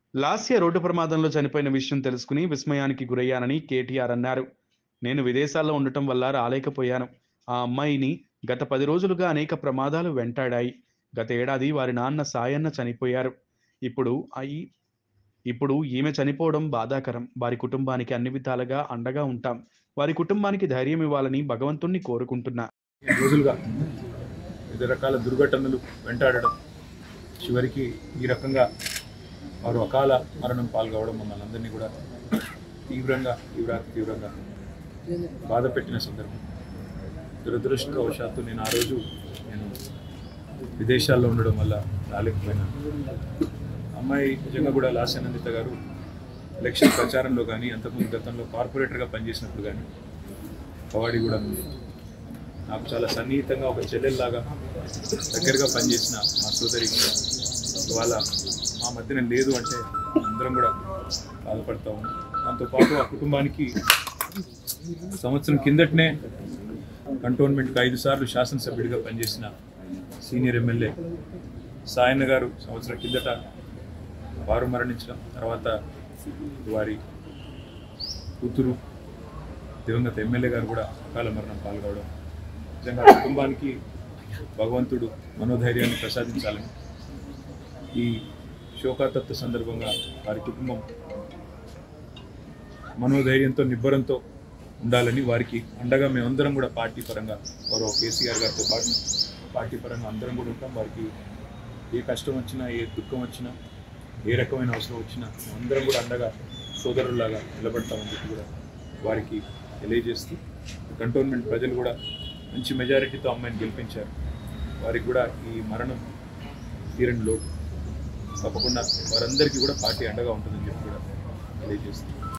Lasya road ప్రమాదంలో చనిపోయిన విషయం తెలుసుకుని విస్మయానికి గురయ్యానని కేటీఆర్ అన్నారు నేను విదేశాల్లో ఉండటం వల్ల రాలేకపోయాను ఆ అమ్మాయిని గత పది రోజులుగా అనేక ప్రమాదాలు వెంటాడాయి గత ఏడాది వారి నాన్న సాయన్న చనిపోయారు ఇప్పుడు అయి ఇప్పుడు ఈమె చనిపోవడం బాధాకరం వారి కుటుంబానికి అన్ని విధాలుగా అండగా ఉంటాం వారి కుటుంబానికి ధైర్యం ఇవ్వాలని భగవంతుణ్ణి కోరుకుంటున్నా ఈ రోజులుగా వివిధ రకాల దుర్ఘటనలు వెంటాడడం చివరికి ఈ రకంగా వారు అకాల మరణం పాల్గొవడం మమ్మల్ని అందరినీ కూడా తీవ్రంగా తీవ్రాతి తీవ్రంగా బాధ పెట్టిన సందర్భం దురదృష్టవశాత్తు నేను ఆ రోజు నేను విదేశాల్లో ఉండడం వల్ల రాలేకపోయినా అమ్మాయి నిజంగా కూడా లాస్యానందిత గారు ఎలక్షన్ ప్రచారంలో కానీ అంతకుముందు గతంలో కార్పొరేటర్గా పనిచేసినప్పుడు కానీ కవాడి కూడా ఉంది నాకు చాలా సన్నిహితంగా ఒక చెల్లెల్లాగా దగ్గరగా పనిచేసిన మా సోదరి ఇవాళ మా మధ్యన లేదు అంటే అందరం కూడా బాధపడతా ఉన్నాం దాంతోపాటు ఆ కుటుంబానికి సంవత్సరం కిందటనే కంటోన్మెంట్కి ఐదు సార్లు శాసనసభ్యుడిగా పనిచేసిన సీనియర్ ఎమ్మెల్యే సాయన్న గారు సంవత్సరం కిందట వారు మరణించడం తర్వాత వారి కూతురు దివంగత ఎమ్మెల్యే గారు కూడా అకాల మరణం పాల్గొవడం నిజంగా ఆ కుటుంబానికి భగవంతుడు మనోధైర్యాన్ని ప్రసాదించాలని ఈ శోకాతత్వ సందర్భంగా వారి కుటుంబం మనోధైర్యంతో నిబ్బరంతో ఉండాలని వారికి అండగా మేమందరం కూడా పార్టీ పరంగా గౌరవ కేసీఆర్ గారితో పాటు పార్టీ పరంగా అందరం కూడా ఉంటాం వారికి ఏ కష్టం వచ్చినా ఏ దుఃఖం వచ్చినా ఏ రకమైన అవసరం వచ్చినా అందరం కూడా అండగా సోదరులాగా నిలబడతామని చెప్పి కూడా వారికి తెలియజేస్తూ కంటోన్మెంట్ ప్రజలు కూడా మంచి మెజారిటీతో అమ్మాయిని గెలిపించారు వారికి కూడా ఈ మరణం తీరని లోటు తప్పకుండా వారందరికీ కూడా పార్టీ అండగా ఉంటుందని చెప్పి కూడా తెలియజేస్తుంది